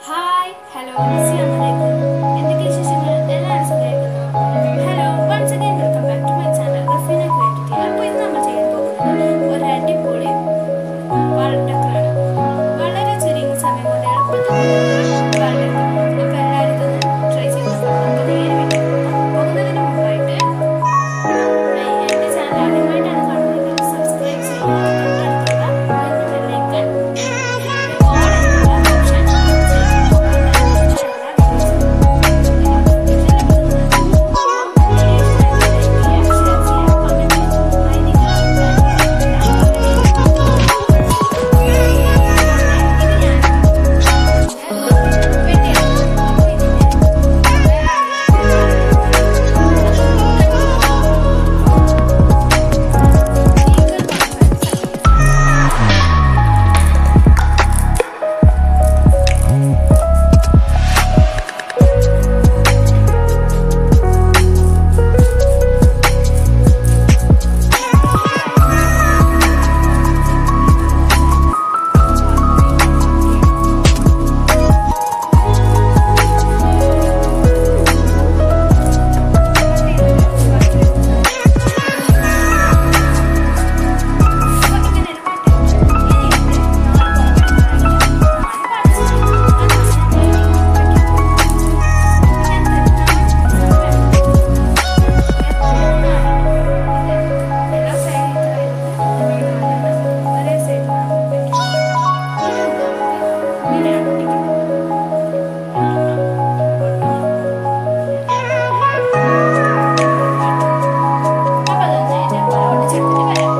Hi hello അസ്സലാമു അലൈക്കും എന്തൊക്കെ വിശേഷങ്ങൾ എല്ലാവരും സുഖമായിരിക്കുന്നോ hello once again welcome back to my channel Rafeena creativity അപ്പോൾ ഇന്ന് നമ്മൾ ചെയ്യാൻ പോകുന്നത് ഒരു അടിപൊളി വാൾട്ടക്കറാണ് വളരെ ചുരുങ്ങിയ സമയം കൊണ്ട് എളുപ്പത്തിൽ വാൾട്ടക്കർ അപ്പോൾ എല്ലാവരും ഇതൊന്ന് ട്രൈ ചെയ്ത് നോക്കാം നമുക്ക് നേരെ വീട്ടിൽ പോകാം പോകുന്നതിന് മുമ്പായിട്ട് എൻ്റെ ചാനൽ ആദ്യമായിട്ടാണ് കാണുന്നതെങ്കിൽ സബ്സ്ക്രൈബ് ചെയ്യുക തൊട്ടടുത്തുള്ള ബെല്ലൈക്കൺ ഓൾ എന്നുള്ള ഓപ്ഷൻ ക്ലിക്ക് അപ്പൊ അതൊന്ന് എന്നെ പൊട്ടിച്ചെടുത്തിട്ട് വരാം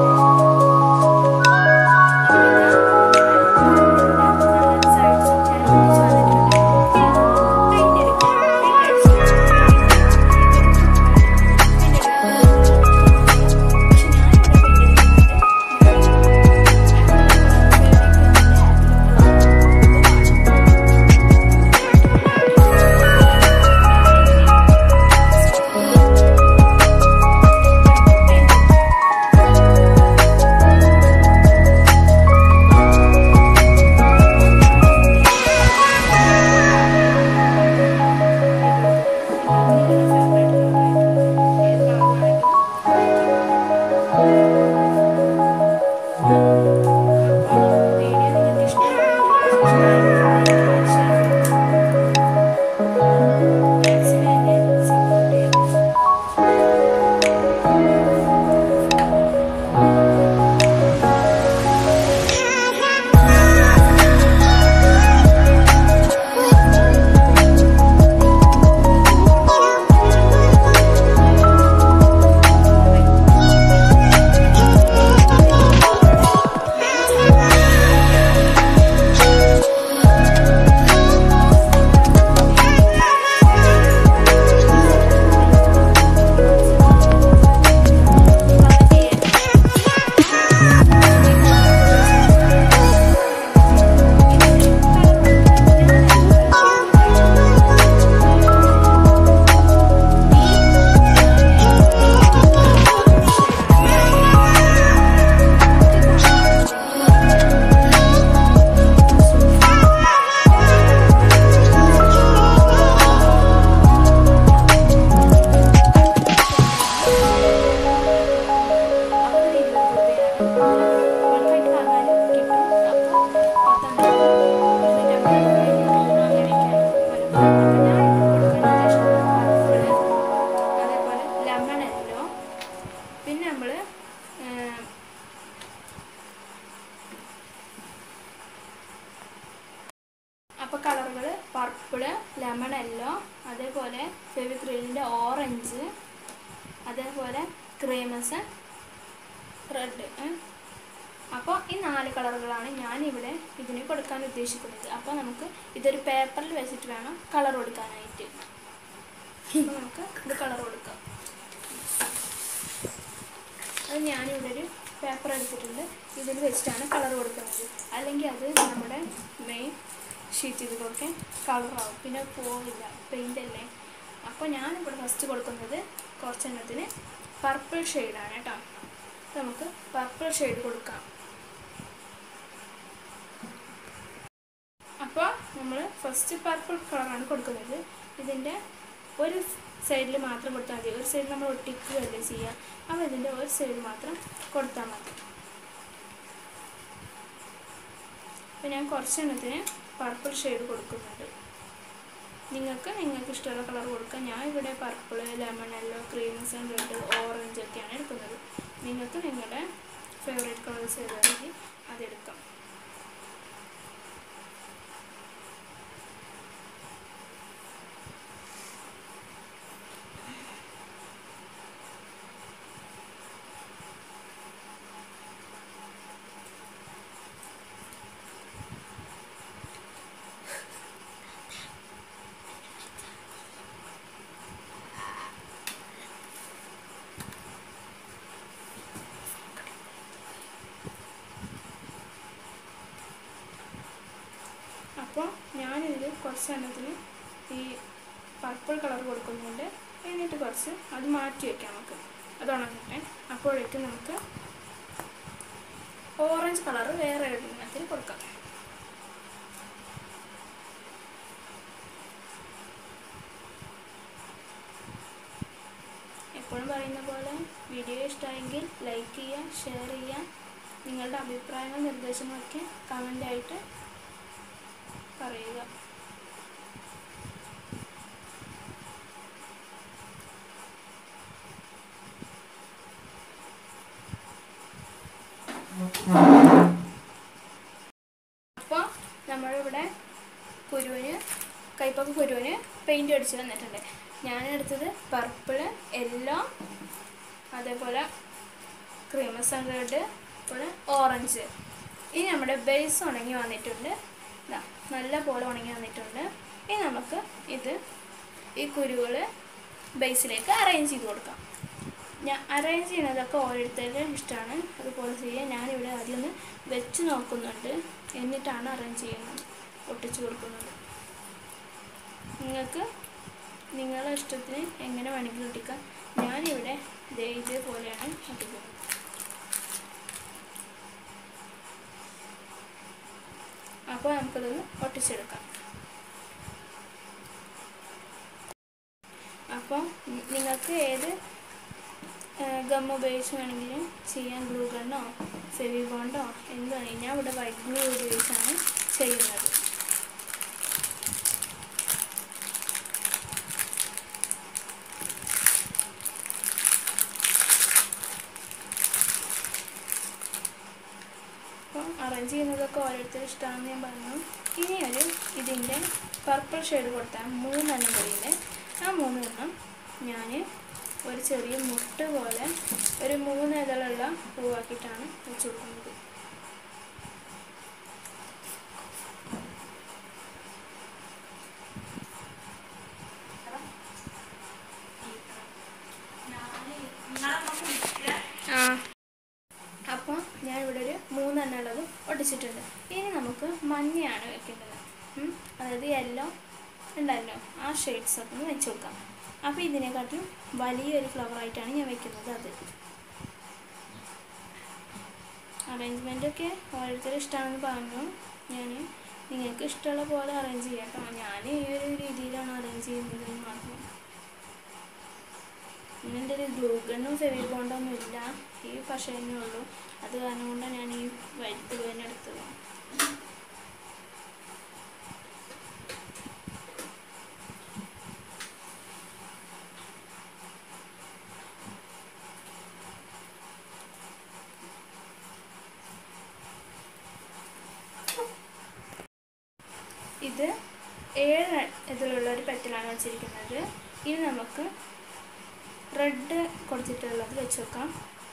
പിന്നെ നമ്മള് ഏഹ്, അപ്പോൾ കളറുകൾ പർപ്പിള് ലെമൺ യെല്ലോ അതേപോലെ ഫെവിക്രിലിൻ്റെ ഓറഞ്ച് അതേപോലെ ക്രീമസ് റെഡ് അപ്പോൾ ഈ നാല് കളറുകളാണ് ഞാനിവിടെ ഇതിന് കൊടുക്കാൻ ഉദ്ദേശിക്കുന്നത് അപ്പോൾ നമുക്ക് ഇതൊരു പേപ്പറിൽ വെച്ചിട്ട് വേണം കളർ കൊടുക്കാനായിട്ട് അപ്പോൾ നമുക്ക് ഇത് കളർ കൊടുക്കാം അത് ഞാനിവിടെ ഒരു പേപ്പർ എടുത്തിട്ടുണ്ട് ഇതിൽ വെച്ചിട്ടാണ് കളർ കൊടുക്കുന്നത് അല്ലെങ്കിൽ അത് നമ്മുടെ മെയിൻ ഷീറ്റ് ഇതിലൊക്കെ കളറാവും പിന്നെ പോവില്ല പെയിൻ്റ് അല്ലേ അപ്പോൾ ഞാനിവിടെ ഫസ്റ്റ് കൊടുക്കുന്നത് കുറച്ചെണ്ണത്തിന് പർപ്പിൾ ഷെയ്ഡാണ് കേട്ടോ നമുക്ക് പർപ്പിൾ ഷെയ്ഡ് കൊടുക്കാം അപ്പോൾ നമ്മൾ ഫസ്റ്റ് പർപ്പിൾ കളറാണ് കൊടുക്കുന്നത് ഇതിൻ്റെ ഒരു സൈഡിൽ മാത്രം കൊടുത്താൽ മതി ഒരു സൈഡിൽ നമ്മൾ ഒട്ടിക്കുകയല്ലേ ചെയ്യുക അപ്പോൾ ഇതിൻ്റെ ഒരു സൈഡ് മാത്രം കൊടുത്താൽ മതി അപ്പോൾ ഞാൻ കുറച്ചെണ്ണത്തിന് പർപ്പിൾ ഷെയ്ഡ് കൊടുക്കുന്നുണ്ട് നിങ്ങൾക്ക് നിങ്ങൾക്ക് ഇഷ്ടമുള്ള കളർ കൊടുക്കാം ഞാൻ ഇവിടെ purple lemon yellow creams and red orange ഒക്കെയാണ് എടുക്കുന്നത് നിങ്ങൾക്ക് നിങ്ങളുടെ ഫേവറേറ്റ് കളേഴ്സ് ഏതാണെങ്കിൽ അതെടുക്കാം അപ്പോൾ ഞാനിതിൽ കുറച്ച് എണ്ണത്തിന് ഈ പർപ്പിൾ കളർ കൊടുക്കുന്നുണ്ട് എന്നിട്ട് കുറച്ച് അത് മാറ്റി വയ്ക്കാം നമുക്ക് അത് ഉണങ്ങട്ടെ അപ്പോഴേക്കും നമുക്ക് ഓറഞ്ച് കളർ വേറെ എണ്ണത്തിൽ കൊടുക്കാം എപ്പോഴും പറയുന്ന പോലെ വീഡിയോ ഇഷ്ടമായെങ്കിൽ ലൈക്ക് ചെയ്യുക ഷെയർ ചെയ്യുക നിങ്ങളുടെ അഭിപ്രായങ്ങൾ നിർദ്ദേശങ്ങളൊക്കെ കമൻ്റായിട്ട് പറയുക അപ്പോൾ നമ്മളിവിടെ കുരുവിന് കൈപ്പൊക്കെ കുരുവിന് പെയിൻറ് അടിച്ച് തന്നിട്ടുണ്ട് ഞാൻ എടുത്തത് പർപ്പിള് യെല്ലോ അതേപോലെ ക്രീമസ് ആൻഡ് റെഡ് അതുപോലെ ഓറഞ്ച് ഇനി നമ്മുടെ ബേസ് ഉണങ്ങി വന്നിട്ടുണ്ട് ഇതാ നല്ല പോലെ ഉണങ്ങി വന്നിട്ടുണ്ട് ഇനി നമുക്ക് ഇത് ഈ കുരുകൾ ബേസിലേക്ക് അറേഞ്ച് ചെയ്ത് കൊടുക്കാം ഞാൻ അറേഞ്ച് ചെയ്യുന്നതൊക്കെ ഓരോരുത്തരുടെ ഇഷ്ടമാണ് അതുപോലെ ചെയ്യാൻ ഞാനിവിടെ ആദ്യം ഒന്ന് വെച്ച് നോക്കുന്നുണ്ട് എന്നിട്ടാണ് അറേഞ്ച് ചെയ്യുന്നത് ഒട്ടിച്ച് കൊടുക്കുന്നത് നിങ്ങൾക്ക് നിങ്ങളുടെ ഇഷ്ടത്തിന് എങ്ങനെ വേണമെങ്കിലും ഒട്ടിക്കാം ഞാനിവിടെ ദേ ഇതേപോലെയാണ് ഒട്ടിക്കുന്നത് അപ്പോൾ നമുക്കതൊന്ന് ഒട്ടിച്ചെടുക്കാം അപ്പോൾ നിങ്ങൾക്ക് ഏത് ഗം ഉപയോഗിച്ച് വേണമെങ്കിലും ചെയ്യാൻ ഗ്ലൂ ഗണ്ണോ ഫെവി ബോണ്ടോ എന്ത് വേണമെങ്കിൽ ഞാൻ ഇവിടെ വൈറ്റ് ഗ്ലൂ ഉപയോഗിച്ചാണ് ചെയ്യുന്നത് അപ്പോൾ അറേഞ്ച് ചെയ്യുന്നതൊക്കെ ഓരോരുത്തരും ഇഷ്ടമാണെന്ന് ഞാൻ പറഞ്ഞു ഇനി ഒരു ഇതിൻ്റെ പർപ്പിൾ ഷെയ്ഡ് കൊടുത്താൽ മൂന്നെണ്ണം വരില്ലേ ആ മൂന്നെണ്ണം ഞാൻ ഒരു ചെറിയ മുട്ട് പോലെ ഒരു മൂന്ന് ഇതളുള്ള പൂവാക്കിയിട്ടാണ് വെച്ച് കൊടുക്കുന്നത് ആ അപ്പോൾ ഞാൻ ഇവിടെ ഒരു മൂന്നെണ്ണം ഉള്ളത് ഒട്ടിച്ചിട്ടുണ്ട് ഇനി നമുക്ക് മഞ്ഞയാണ് വെക്കേണ്ടത് ഉം. അതായത് യെല്ലോ ഉണ്ടല്ലോ ആ ഷെയ്ഡ്സ് ഒക്കെ ഒന്ന് വെച്ച് കൊടുക്കാം അപ്പോൾ ഇതിനെക്കാട്ടിലും വലിയൊരു flower ആയിട്ടാണ് ഞാൻ വെക്കുന്നത് അത് അറേഞ്ച്മെൻ്റ് ഒക്കെ ഓരോരുത്തരും ഇഷ്ടമാണെന്ന് പറഞ്ഞു ഞാൻ നിങ്ങൾക്ക് ഇഷ്ടമുള്ള പോലെ അറേഞ്ച് ചെയ്യാം കേട്ടോ ഞാൻ ഈ ഒരു രീതിയിലാണ് അറേഞ്ച് ചെയ്യുന്നത് എന്ന് മാത്രം പിന്നെ എൻ്റെ ഒരു ഗ്ലൂഗണ്ണും ഫെവി ബോണ്ടൊന്നും ഇല്ല ഈ പശ തന്നെ ഉള്ളൂ അത് കാരണം കൊണ്ടാണ് ഞാൻ ഈ വൈറ്റ് ഗ്ലൂ തന്നെ എടുത്തത് ഇത് ഏഴ് ഇതിലുള്ള ഒരു പെറ്റലാണ് വെച്ചിരിക്കുന്നത് ഇനി നമുക്ക് റെഡ് കൊടുത്തിട്ടുള്ളത് വെച്ച് വെക്കാം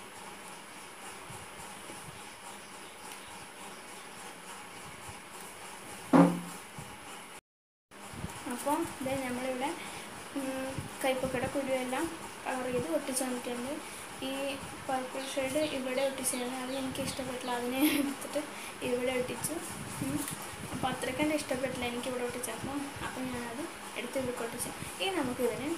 അപ്പോൾ ഇത് നമ്മളിവിടെ ഉം, കൈപ്പക്കയുടെ കുരുവെല്ലാം കളർ ചെയ്ത് ഒട്ടിച്ച് തന്നിട്ടുണ്ട് ഈ പർപ്പിൾ ഷെയ്ഡ് ഇവിടെ ഒട്ടിച്ചായിരുന്നു അത് എനിക്ക് ഇഷ്ടപ്പെട്ടില്ല അതിനെ എടുത്തിട്ട് ഇവിടെ ഒട്ടിച്ചു ഉം. അപ്പോൾ അത്രയ്ക്ക് എൻ്റെ ഇഷ്ടപ്പെട്ടില്ല എനിക്ക് ഇവിടെ ഒട്ടിച്ചപ്പോൾ അപ്പോൾ ഞാനത് എടുത്ത് ഇവിടെ ഒട്ടിച്ചു ഇനി നമുക്കിതിന്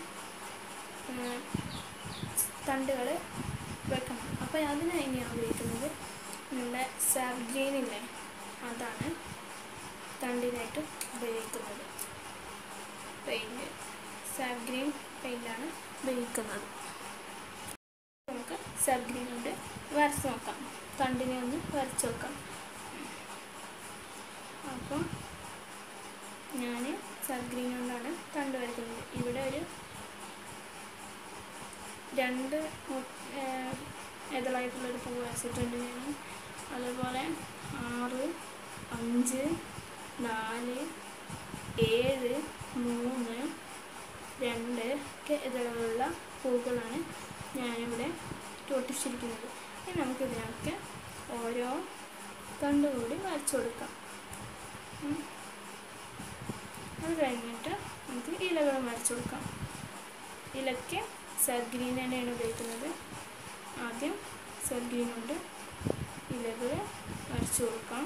തണ്ടുകൾ വെക്കണം അപ്പോൾ അതിനായി ഞാൻ ഉപയോഗിക്കുന്നത് നമ്മുടെ സാബ്ഗ്രീനില്ലേ അതാണ് തണ്ടിനായിട്ട് ഉപയോഗിക്കുന്നത് പെയിൻറ്റ് സാബ് ഗ്രീൻ പെയിൻ്റാണ് ഉപയോഗിക്കുന്നത് നമുക്ക് സാബ് ഗ്രീൻ കൊണ്ട് വരച്ച് നോക്കാം തണ്ടിനെ ഒന്ന് വരച്ച് നോക്കാം അപ്പോൾ ഞാൻ സാബ് ഗ്രീൻ കൊണ്ടാണ് തണ്ട് വരയ്ക്കുന്നത് ഇവിടെ ഒരു രണ്ട് ഇതളായിട്ടുള്ളൊരു പൂ വരച്ചിട്ടുണ്ട് ഞാൻ അതേപോലെ ആറ് അഞ്ച് നാല് ഏഴ് മൂന്ന് രണ്ട് ഒക്കെ ഇതളുള്ള പൂക്കളാണ് ഞാനിവിടെ ഒട്ടിച്ചിരിക്കുന്നത് ഇനി നമുക്കിതിനൊക്കെ ഓരോ തണ്ട് കൂടി വരച്ചു കൊടുക്കാം ഉം. അത് കഴിഞ്ഞിട്ട് നമുക്ക് ഇലകളും വരച്ചു കൊടുക്കാം ഇലയ്ക്ക് സർ ഗ്രീൻ തന്നെയാണ് ഉപയോഗിക്കുന്നത് ആദ്യം സർ ഗ്രീൻ കൊണ്ട് ഇലകൾ വരച്ചു കൊടുക്കാം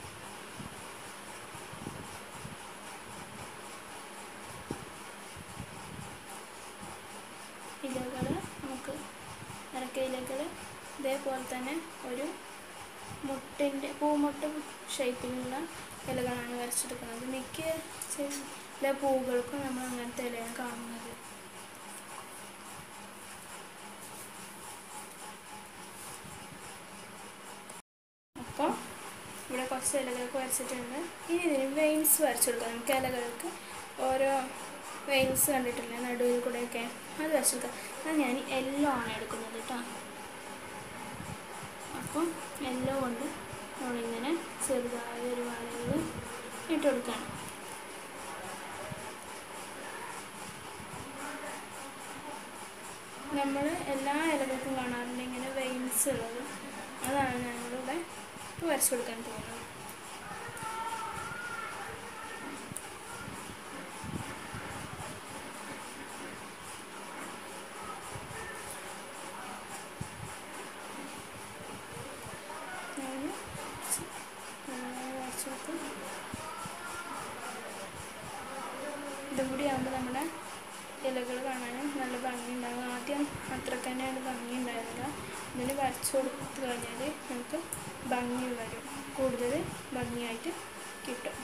ഇലകൾ നമുക്ക് അരക്ക ഇലകൾ ഇതേപോലെ തന്നെ ഒരു മുട്ടിൻ്റെ പൂമുട്ട് ഷേപ്പിലുള്ള ഇലകളാണ് വരച്ചെടുക്കുന്നത് മിക്ക ചില പൂക്കൾക്കും നമ്മൾ അങ്ങനത്തെ ഇലയാണ് കാണുന്നത് അപ്പോൾ ഇവിടെ കുറച്ച് ഇലകളൊക്കെ വരച്ചിട്ടുണ്ട് ഇനി ഇതിന് വെയിൻസ് വരച്ചു കൊടുക്കാം നമുക്ക് ഇലകൾക്ക് ഓരോ വെയിൻസ് കണ്ടിട്ടില്ലേ നടുവിൽ കൂടെയൊക്കെ അത് വരച്ചു കൊടുക്കാം അത് ഞാൻ യെല്ലോ ആണ് എടുക്കുന്നത് കേട്ടോ അപ്പം യെല്ലോ കൊണ്ട് നമ്മളിങ്ങനെ ചെറുതായ ഒരു വരകൾ ഇട്ട് കൊടുക്കണം നമ്മൾ എല്ലാ ഇലകൾക്കും കാണാറുണ്ട് ഇങ്ങനെ വെയിൻസ് ഉള്ളത് അതാണ് ഞങ്ങളിവിടെ ഇപ്പോൾ വരച്ചു കൊടുക്കാൻ പോകുന്നത് ഞാൻ വരച്ചു കൊടുക്കും ഇതും കൂടി ആകുമ്പോൾ നമ്മുടെ ഇലകൾ കാണാനും നല്ല ഭംഗിയുണ്ടാകും ആദ്യം അത്രക്ക് തന്നെയാണ് ഭംഗി ഉണ്ടായിരുന്നില്ല ഇതിന് വരച്ചു കൊടുത്ത് കഴിഞ്ഞാൽ നമുക്ക് ഭംഗി വരും കൂടുതൽ ഭംഗിയായിട്ട് കിട്ടും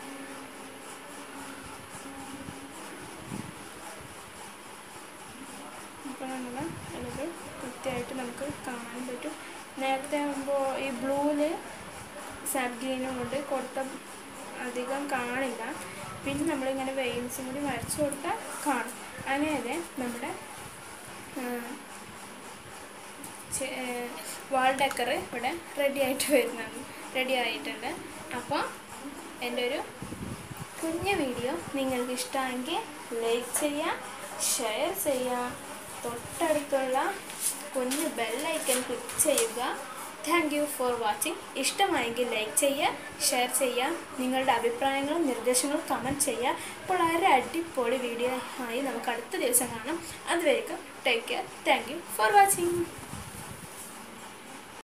അപ്പോൾ നമ്മൾ ഇലകൾ കൃത്യമായിട്ട് നമുക്ക് കാണാൻ പറ്റും നേരത്തെ ആകുമ്പോൾ ഈ ബ്ലൂവിൽ സാബ് ഗ്രീനും കൊണ്ട് കൊടുത്ത അധികം കാണില്ല പിന്നെ നമ്മളിങ്ങനെ വെയിൻസും കൂടി വരച്ചു കൊടുത്താൽ കാണും അങ്ങനെ നമ്മുടെ വാൾ ഡെക്കർ ഇവിടെ റെഡി ആയിട്ട് വരുന്നതാണ് റെഡി ആയിട്ടുണ്ട് അപ്പോൾ എൻ്റെ ഒരു കുഞ്ഞു വീഡിയോ നിങ്ങൾക്ക് ഇഷ്ടമാണെങ്കിൽ ലൈക്ക് ചെയ്യുക ഷെയർ ചെയ്യുക തൊട്ടടുത്തുള്ള കുഞ്ഞ് ബെല്ലൈക്കൻ ക്ലിക്ക് ചെയ്യുക താങ്ക് യു ഫോർ വാച്ചിങ് ഇഷ്ടമായെങ്കിൽ ലൈക്ക് ചെയ്യുക ഷെയർ ചെയ്യുക നിങ്ങളുടെ അഭിപ്രായങ്ങളും നിർദ്ദേശങ്ങളും കമൻറ്റ് ചെയ്യുക അപ്പോൾ വളരെ അടിപൊളി വീഡിയോ ആയി നമുക്ക് അടുത്ത ദിവസം കാണാം അതുവരേക്കും take care thank you for watching